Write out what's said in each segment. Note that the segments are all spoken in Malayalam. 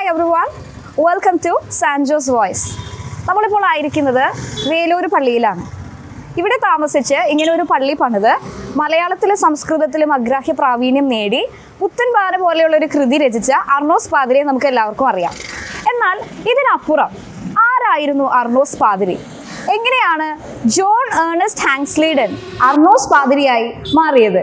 every one welcome to San Jose voice നമ്മളിപ്പോൾ ആയിരിക്കുന്നത് വേലൂർ പള്ളിയിലാണ് ഇവിടെ താമസിച്ച് ഇങ്ങനെ ഒരു പള്ളി പണിത് മലയാളത്തിലും സംസ്കൃതത്തിലും അഗ്രാഹ്യ പ്രാവീണ്യം നേടി പുത്തൻ ബാന പോലെയുള്ള ഒരു കൃതി രചിച്ച അർണോസ് പാതിരിയെ നമുക്ക് എല്ലാവർക്കും അറിയാം എന്നാൽ ഇതിനപ്പുറം ആരായിരുന്നു അർണോസ് പാതിരി എങ്ങനെയാണ് ജോൺ ഏണസ്റ്റ് ഹാങ്സ്ലീഡൻ അർണോസ് പാതിരിയായി മാറിയത്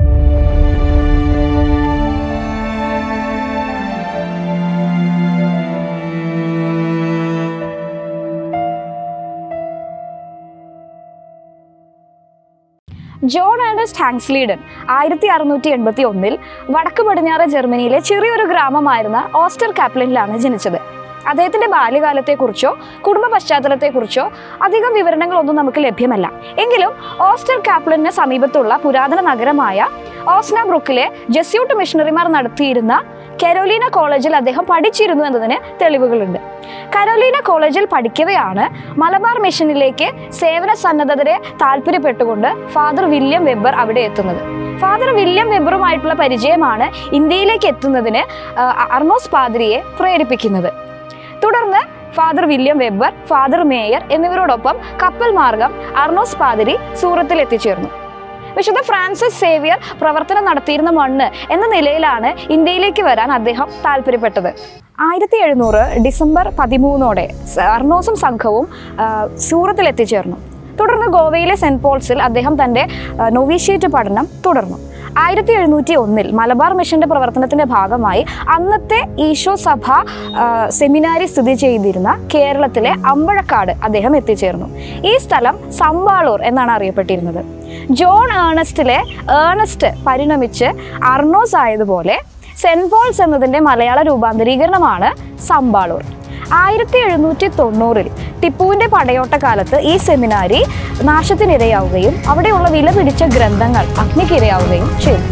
ജോൺ ഏണസ്റ്റ് ഹാങ്സ്ലീഡൻ ആയിരത്തി അറുന്നൂറ്റി എൺപത്തി ഒന്നിൽ വടക്ക് പടിഞ്ഞാറ് ജർമ്മനിയിലെ ചെറിയൊരു ഗ്രാമമായിരുന്ന ഓസ്റ്റർ കാപ്ലിനിലാണ് ജനിച്ചത് അദ്ദേഹത്തിന്റെ ബാല്യകാലത്തെക്കുറിച്ചോ കുടുംബ പശ്ചാത്തലത്തെക്കുറിച്ചോ അധികം വിവരണങ്ങളൊന്നും നമുക്ക് ലഭ്യമല്ല എങ്കിലും ഓസ്റ്റർ കാപ്ലിന് സമീപത്തുള്ള പുരാതന നഗരമായ ഓസ്നാബ്രുക്കിലെ ജസ്യൂട്ട് മിഷണറിമാർ നടത്തിയിരുന്ന കരോലീന കോളേജിൽ അദ്ദേഹം പഠിച്ചിരുന്നു എന്നതിന് തെളിവുകളുണ്ട് കരോലീന കോളേജിൽ പഠിക്കവെയാണ് മലബാർ മിഷനിലേക്ക് സേവന സന്നദ്ധതരെ താല്പര്യപ്പെട്ടുകൊണ്ട് ഫാദർ വില്യം വെബർ അവിടെ എത്തുന്നത് ഫാദർ വില്യം വെബറുമായിട്ടുള്ള പരിചയമാണ് ഇന്ത്യയിലേക്ക് എത്തുന്നതിന് ആ, അർണോസ് പാദ്രിയെ പ്രേരിപ്പിക്കുന്നത് തുടർന്ന് father William Weber father Mayer എന്നിവരോടൊപ്പം കപ്പൽ മാർഗം അർണോസ് പാതിരി സൂറത്തിൽ എത്തിച്ചേർന്നു വിശുദ്ധ ഫ്രാൻസിസ് സേവിയർ പ്രവർത്തനം നടത്തിയിരുന്ന മണ്ണ് എന്ന നിലയിലാണ് ഇന്ത്യയിലേക്ക് വരാൻ അദ്ദേഹം താല്പര്യപ്പെട്ടത് ആയിരത്തി എഴുന്നൂറ് ഡിസംബർ പതിമൂന്നോടെ സ- അർണോസും സംഘവും ആ, സൂറത്തിൽ എത്തിച്ചേർന്നു തുടർന്ന് ഗോവയിലെ സെന്റ് പോൾസിൽ അദ്ദേഹം തന്റെ ആ, നൊവീഷ്യേറ്റ് പഠനം തുടർന്നു ആയിരത്തി എഴുന്നൂറ്റി ഒന്നിൽ മലബാർ മിഷന്റെ പ്രവർത്തനത്തിന്റെ ഭാഗമായി അന്നത്തെ ഈശോ സഭ ആ, സെമിനാരി സ്ഥിതി ചെയ്തിരുന്ന കേരളത്തിലെ അമ്പഴക്കാട് അദ്ദേഹം എത്തിച്ചേർന്നു ഈ സ്ഥലം സമ്പാളൂർ എന്നാണ് അറിയപ്പെട്ടിരുന്നത് ജോൺ ഏണസ്റ്റിലെ ഏണസ്റ്റ് പരിണമിച്ച് അർണോസ് ആയതുപോലെ സെന്റ് പോൾസ് എന്നതിന്റെ മലയാള രൂപാന്തരീകരണമാണ് സമ്പാളൂർ ആയിരത്തി എഴുന്നൂറ്റി തൊണ്ണൂറിൽ ടിപ്പുവിന്റെ പടയോട്ടക്കാലത്ത് ഈ സെമിനാരി നാശത്തിനിരയാവുകയും അവിടെയുള്ള വില പിടിച്ച ഗ്രന്ഥങ്ങൾ അഗ്നിക്കിരയാവുകയും ചെയ്തു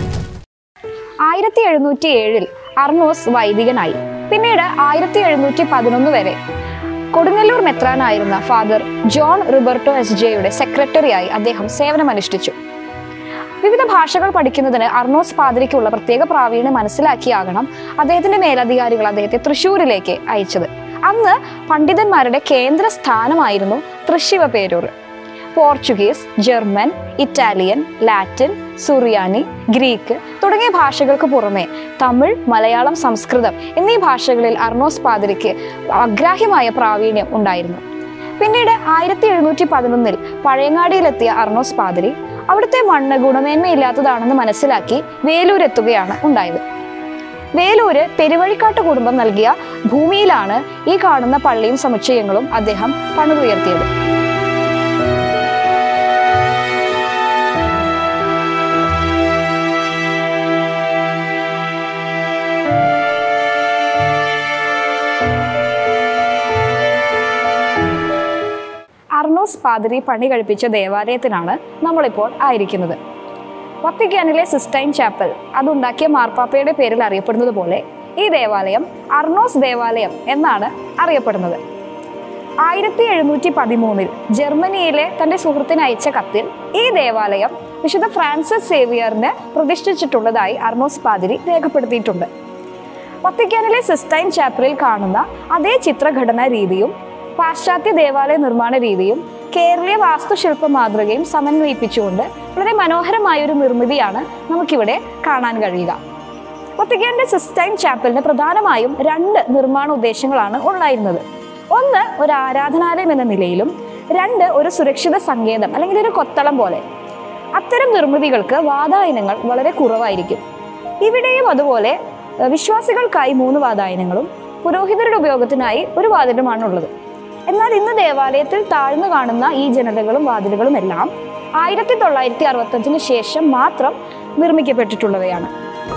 ആയിരത്തി എഴുന്നൂറ്റി ഏഴിൽ അർണോസ് വൈദികനായി പിന്നീട് ആയിരത്തി എഴുന്നൂറ്റി പതിനൊന്ന് വരെ കൊടുങ്ങല്ലൂർ മെത്രാനായിരുന്ന ഫാദർ ജോൺ റിബർട്ടോ എസ് ജെയുടെ സെക്രട്ടറിയായി അദ്ദേഹം സേവനമനുഷ്ഠിച്ചു വിവിധ ഭാഷകൾ പഠിക്കുന്നതിന് അർണോസ് പാതിരിക്കുള്ള പ്രത്യേക പ്രാവീണ്യം മനസ്സിലാക്കിയാകണം അദ്ദേഹത്തിന്റെ മേലധികാരികൾ അദ്ദേഹത്തെ തൃശ്ശൂരിലേക്ക് അയച്ചത് അന്ന് പണ്ഡിതന്മാരുടെ കേന്ദ്ര സ്ഥാനമായിരുന്നു Thrissivaperoor Portuguese German Italian Latin Suriyani Greek തുടങ്ങിയ ഭാഷകൾക്ക് പുറമെ തമിഴ് മലയാളം സംസ്കൃതം എന്നീ ഭാഷകളിൽ അർണോസ് പാതിരിക്ക് അഗ്രാഹ്യമായ പ്രാവീണ്യം ഉണ്ടായിരുന്നു പിന്നീട് ആയിരത്തി എഴുന്നൂറ്റി പതിനൊന്നിൽ പഴയങ്ങാടിയിലെത്തിയ അർണോസ് പാതിരി അവിടുത്തെ മണ്ണ് ഗുണമേന്മയില്ലാത്തതാണെന്ന് മനസ്സിലാക്കി വേലൂരെത്തുകയാണ് ഉണ്ടായത് വേലൂര് പെരുവഴിക്കാട്ട് കുടുംബം നൽകിയ ഭൂമിയിലാണ് ഈ കാണുന്ന പള്ളിയും സമുച്ചയങ്ങളും അദ്ദേഹം പണിതുയർത്തിയത് അർണോസ് പാതിരി പണി കഴിപ്പിച്ച ദേവാലയത്തിലാണ് നമ്മളിപ്പോൾ ആയിരിക്കുന്നത് വത്തിക്കാനിലെ സിസ്റ്റൈൻ ചാപ്പൽ അതുണ്ടാക്കിയ മാർപ്പാപ്പയുടെ പേരിൽ അറിയപ്പെടുന്നത് പോലെ ഈ ദേവാലയം അർണോസ് ദേവാലയം എന്നാണ് അറിയപ്പെടുന്നത് ആയിരത്തി എഴുന്നൂറ്റി പതിമൂന്നിൽ ജർമ്മനിയിലെ തന്റെ സുഹൃത്തിന് അയച്ച കത്തിൽ ഈ ദേവാലയം വിശുദ്ധ ഫ്രാൻസിസ് സേവിയറിന് പ്രതിഷ്ഠിച്ചിട്ടുള്ളതായി അർണോസ് പാതിരി രേഖപ്പെടുത്തിയിട്ടുണ്ട് വത്തിക്കാനിലെ സിസ്റ്റൈൻ ചാപ്പലിൽ കാണുന്ന അതേ ചിത്രഘടനാ രീതിയും പാശ്ചാത്യ ദേവാലയ നിർമ്മാണ രീതിയും കേരളീയ വാസ്തുശില്പ മാതൃകയും സമന്വയിപ്പിച്ചുകൊണ്ട് വളരെ മനോഹരമായ ഒരു നിർമ്മിതിയാണ് നമുക്കിവിടെ കാണാൻ കഴിയുക വത്തിക്കാന്റെ സിസ്റ്റൈൻ ചാപ്പലിന് പ്രധാനമായും രണ്ട് നിർമ്മാണ ഉദ്ദേശങ്ങളാണ് ഉണ്ടായിരുന്നത് ഒന്ന് ഒരു ആരാധനാലയം എന്ന നിലയിലും രണ്ട് ഒരു സുരക്ഷിത സങ്കേതം അല്ലെങ്കിൽ ഒരു കൊത്തളം പോലെ അത്തരം നിർമ്മിതികൾക്ക് വാതായനങ്ങൾ വളരെ കുറവായിരിക്കും ഇവിടെയും അതുപോലെ ഏഹ്, വിശ്വാസികൾക്കായി മൂന്ന് വാതായനങ്ങളും പുരോഹിതരുടെ ഉപയോഗത്തിനായി ഒരു വാതിലുമാണ് ഉള്ളത് എന്നാൽ ഇന്ന് ദേവാലയത്തിൽ താഴ്ന്നു കാണുന്ന ഈ ജനലകളും വാതിലുകളും എല്ലാം ആയിരത്തി തൊള്ളായിരത്തി അറുപത്തഞ്ചിന് ശേഷം മാത്രം നിർമ്മിക്കപ്പെട്ടിട്ടുള്ളവയാണ്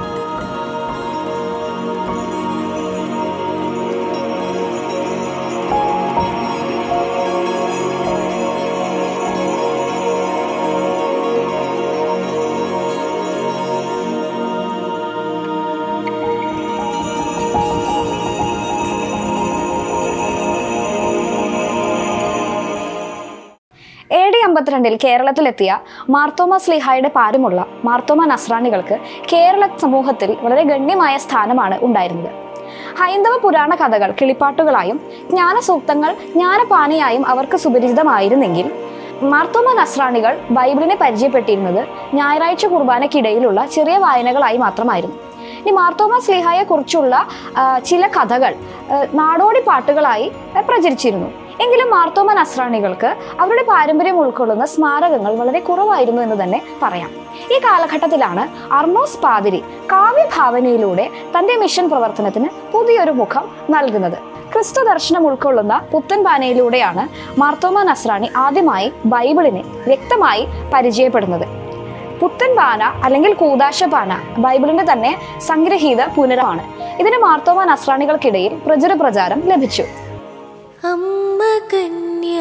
എ ഡി അമ്പത്തിരണ്ടിൽ കേരളത്തിലെത്തിയ മാർത്തോമ സ്ലിഹായുടെ പാരമുള്ള മാർത്തോമ നസ്രാണികൾക്ക് കേരള സമൂഹത്തിൽ വളരെ ഗണ്യമായ സ്ഥാനമാണ് ഉണ്ടായിരുന്നത് ഹൈന്ദവ പുരാണ കഥകൾ കിളിപ്പാട്ടുകളായും ജ്ഞാനസൂക്തങ്ങൾ ജ്ഞാനപാനയായും അവർക്ക് സുപരിചിതമായിരുന്നെങ്കിൽ മാർത്തോമ നസ്രാണികൾ ബൈബിളിനെ പരിചയപ്പെട്ടിരുന്നത് ഞായറാഴ്ച കുർബാനയ്ക്കിടയിലുള്ള ചെറിയ വായനകളായി മാത്രമായിരുന്നു ഇനി മാർത്തോമ സ്ലിഹായെ കുറിച്ചുള്ള ആ, ചില കഥകൾ ആ, നാടോടി പാട്ടുകളായി ആ, പ്രചരിച്ചിരുന്നു എങ്കിലും മാർത്തോമ നസ്രാണികൾക്ക് അവരുടെ പാരമ്പര്യം ഉൾക്കൊള്ളുന്ന സ്മാരകങ്ങൾ വളരെ കുറവായിരുന്നു എന്ന് തന്നെ പറയാം ഈ കാലഘട്ടത്തിലാണ് അർണോസ് പാതിരി കാവ്യഭാവനയിലൂടെ തന്റെ മിഷൻ പ്രവർത്തനത്തിന് പുതിയൊരു മുഖം നൽകുന്നത് ക്രിസ്തു ദർശനം ഉൾക്കൊള്ളുന്ന പുത്തൻ പാനയിലൂടെയാണ് മാർത്തോമ നസ്രാണി ആദ്യമായി ബൈബിളിനെ വ്യക്തമായി പരിചയപ്പെടുന്നത് പുത്തൻ പാന അല്ലെങ്കിൽ കൂതാശ പാന ബൈബിളിന്റെ തന്നെ സംഗ്രഹീത പുനരമാണ് ഇതിന് മാർത്തോമ നസ്രാണികൾക്കിടയിൽ പ്രചുര പ്രചാരം ലഭിച്ചു അമ്മ കന്യ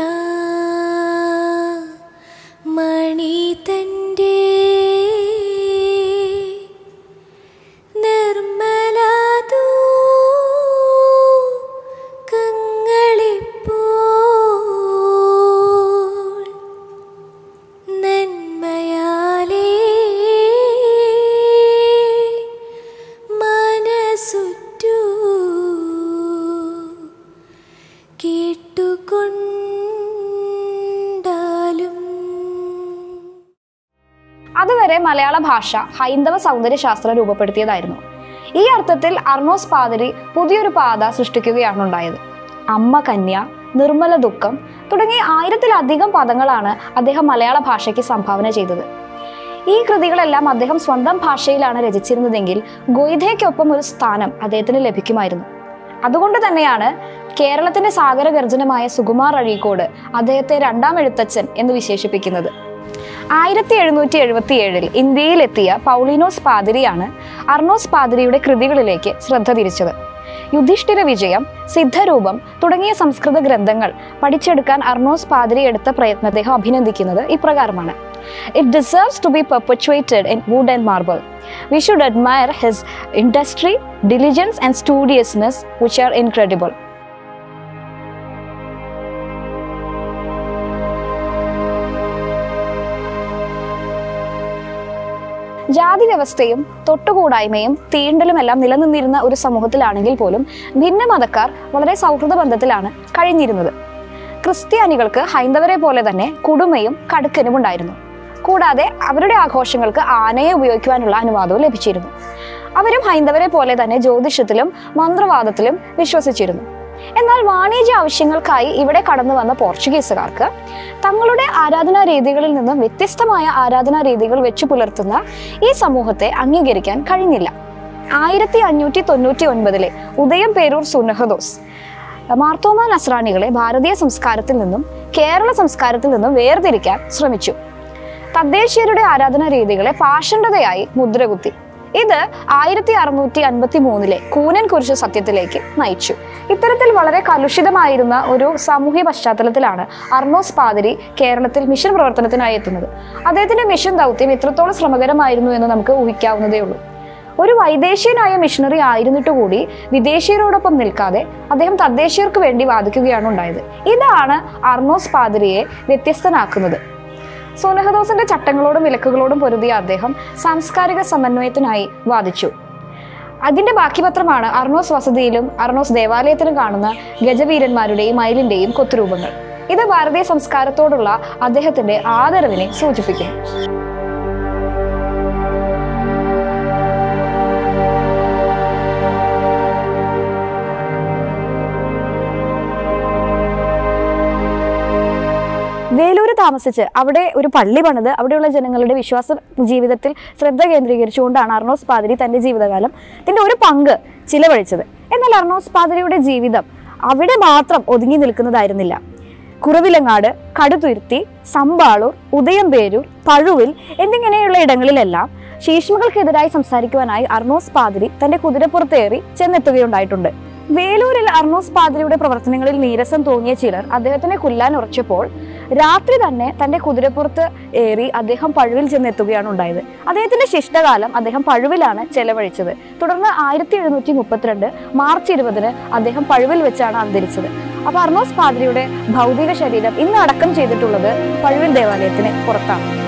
മണി തൻ്റെ നിർമ്മലാതൂ കങ്ങളിപ്പോൾ നന്മയാലേ മനസുറ്റു കേട്ടുകൊണ്ടാലും അതുവരെ മലയാള ഭാഷ ഹൈന്ദവ സൗന്ദര്യശാസ്ത്രം രൂപപ്പെടുത്തിയതായിരുന്നു ഈ അർത്ഥത്തിൽ അർണോസ് പാതിരി പുതിയൊരു പാത സൃഷ്ടിക്കുകയാണ് ഉണ്ടായത് അമ്മ കന്യ നിർമ്മല ദുഃഖം തുടങ്ങിയ ആയിരത്തിലധികം പദങ്ങളാണ് അദ്ദേഹം മലയാള ഭാഷയ്ക്ക് സംഭാവന ചെയ്തത് ഈ കൃതികളെല്ലാം അദ്ദേഹം സ്വന്തം ഭാഷയിലാണ് രചിച്ചിരുന്നതെങ്കിൽ ഗൊയ്തയ്ക്കൊപ്പം ഒരു സ്ഥാനം അദ്ദേഹത്തിന് ലഭിക്കുമായിരുന്നു അതുകൊണ്ട് തന്നെയാണ് കേരളത്തിന്റെ സാഗരഗർജനമായ സുകുമാർ അഴീക്കോട് അദ്ദേഹത്തെ രണ്ടാം എഴുത്തച്ഛൻ എന്ന് വിശേഷിപ്പിക്കുന്നത് ആയിരത്തി എഴുന്നൂറ്റി എഴുപത്തി ഏഴിൽ ഇന്ത്യയിലെത്തിയ പൗളിനോസ് പാതിരിയാണ് അർണോസ് പാതിരിയുടെ കൃതികളിലേക്ക് ശ്രദ്ധ തിരിച്ചത് യുധിഷ്ഠിര വിജയം സിദ്ധരൂപം തുടങ്ങിയ സംസ്കൃത ഗ്രന്ഥങ്ങൾ പഠിച്ചെടുക്കാൻ അർണോസ് പാതിരി എടുത്ത പ്രയത്നം അദ്ദേഹം അഭിനന്ദിക്കുന്നത് ഇപ്രകാരമാണ് it deserves to be perpetuated in wood and marble we should admire his industry diligence and studiousness which are incredible ജാതി വ്യവസ്ഥയും തൊട്ടുകൂടായ്മയും തീണ്ടലുമെല്ലാം നിലനിന്നിരുന്ന ഒരു സമൂഹത്തിലാണെങ്കിൽ പോലും ഭിന്നമതക്കാർ വളരെ സൗഹൃദ ബന്ധത്തിലാണ് കഴിഞ്ഞിരുന്നത് ക്രിസ്ത്യാനികൾക്ക് ഹൈന്ദവരെ പോലെ തന്നെ കുടുമയും കടുക്കനും ഉണ്ടായിരുന്നു കൂടാതെ അവരുടെ ആഘോഷങ്ങൾക്ക് ആനയെ ഉപയോഗിക്കുവാനുള്ള അനുവാദവും ലഭിച്ചിരുന്നു അവരും ഹൈന്ദവരെ പോലെ തന്നെ ജ്യോതിഷത്തിലും മന്ത്രവാദത്തിലും വിശ്വസിച്ചിരുന്നു എന്നാൽ വാണിജ്യ ആവശ്യങ്ങൾക്കായി ഇവിടെ കടന്നു വന്ന പോർച്ചുഗീസുകാർക്ക് തങ്ങളുടെ ആരാധനാ രീതികളിൽ നിന്നും വ്യത്യസ്തമായ ആരാധനാ രീതികൾ വെച്ചു പുലർത്തുന്ന ഈ സമൂഹത്തെ അംഗീകരിക്കാൻ കഴിഞ്ഞില്ല ആയിരത്തി അഞ്ഞൂറ്റി തൊണ്ണൂറ്റി ഒൻപതിലെ ഉദയം പേരൂർ സുനഹദോസ് മാർത്തോമ നസ്രാണികളെ ഭാരതീയ സംസ്കാരത്തിൽ നിന്നും കേരള സംസ്കാരത്തിൽ നിന്നും വേർതിരിക്കാൻ ശ്രമിച്ചു തദ്ദേശീയരുടെ ആരാധനാ രീതികളെ പാഷണ്ഡതയായി മുദ്രകുത്തി ഇത് ആയിരത്തി അറുന്നൂറ്റി അൻപത്തി മൂന്നിലെ കൂനൻ കുരിശ് സത്യത്തിലേക്ക് നയിച്ചു ഇത്തരത്തിൽ വളരെ കലുഷിതമായിരുന്ന ഒരു സാമൂഹ്യ പശ്ചാത്തലത്തിലാണ് അർണോസ് പാതിരി കേരളത്തിൽ മിഷൻ പ്രവർത്തനത്തിനായി എത്തുന്നത് അദ്ദേഹത്തിന്റെ മിഷൻ ദൗത്യം എത്രത്തോളം ശ്രമകരമായിരുന്നു എന്ന് നമുക്ക് ഊഹിക്കാവുന്നതേ ഉള്ളൂ ഒരു വൈദേശിയനായ മിഷണറി ആയിരുന്നിട്ട് കൂടി വിദേശീയരോടൊപ്പം നിൽക്കാതെ അദ്ദേഹം തദ്ദേശീയർക്ക് വേണ്ടി വാദിക്കുകയാണ് ഉണ്ടായത് ഇതാണ് അർണോസ് പാതിരിയെ വ്യത്യസ്തനാക്കുന്നത് സോനഹദോസിന്റെ ചട്ടങ്ങളോടും വിലക്കുകളോടും പൊരുതിയ അദ്ദേഹം സാംസ്കാരിക സമന്വയത്തിനായി വാദിച്ചു അതിന്റെ ബാക്കി പത്രമാണ് അർണോസ് വസതിയിലും അർണോസ് ദേവാലയത്തിലും കാണുന്ന ഗജവീരന്മാരുടെയും മയിലിന്റെയും കൊത്തുരൂപങ്ങൾ ഇത് ഭാരതീയ സംസ്കാരത്തോടുള്ള അദ്ദേഹത്തിന്റെ ആദരവിനെ സൂചിപ്പിക്കുന്നു വേലൂര് താമസിച്ച് അവിടെ ഒരു പള്ളി പണിത് അവിടെയുള്ള ജനങ്ങളുടെ വിശ്വാസ ജീവിതത്തിൽ ശ്രദ്ധ കേന്ദ്രീകരിച്ചുകൊണ്ടാണ് അർണോസ് പാതിരി തന്റെ ജീവിതകാലം ഇതിന്റെ ഒരു പങ്ക് ചിലവഴിച്ചത് എന്നാൽ അർണോസ് പാതിരിയുടെ ജീവിതം അവിടെ മാത്രം ഒതുങ്ങി നിൽക്കുന്നതായിരുന്നില്ല കുറവിലങ്ങാട് കടുതുരുത്തി സമ്പാളൂർ ഉദയംപേരൂർ പഴുവിൽ എന്നിങ്ങനെയുള്ള ഇടങ്ങളിലെല്ലാം ശീഷ്മകൾക്കെതിരായി സംസാരിക്കുവാനായി അർണോസ് പാതിരി തന്റെ കുതിരപ്പുറത്തേറി ചെന്നെത്തുകയുണ്ടായിട്ടുണ്ട് വേലൂരിൽ അർണോസ് പാതിരിയുടെ പ്രവർത്തനങ്ങളിൽ നീരസം തോന്നിയ ചിലർ അദ്ദേഹത്തിനെ കൊല്ലാൻ ഉറച്ചപ്പോൾ രാത്രി തന്നെ തന്റെ കുതിരപ്പുറത്ത് ഏറി അദ്ദേഹം പഴുവിൽ ചെന്നെത്തുകയാണ് ഉണ്ടായത് അദ്ദേഹത്തിന്റെ ശിഷ്ടകാലം അദ്ദേഹം പഴുവിലാണ് ചെലവഴിച്ചത് തുടർന്ന് ആയിരത്തി എഴുന്നൂറ്റി മുപ്പത്തിരണ്ട് മാർച്ച് ഇരുപതിന് അദ്ദേഹം പഴുവിൽ വെച്ചാണ് അന്തരിച്ചത് അപ്പൊ അർണോസ് പാതിരിയുടെ ഭൗതിക ശരീരം ഇന്ന് അടക്കം ചെയ്തിട്ടുള്ളത് പഴുവിൽ ദേവാലയത്തിന് പുറത്താണ്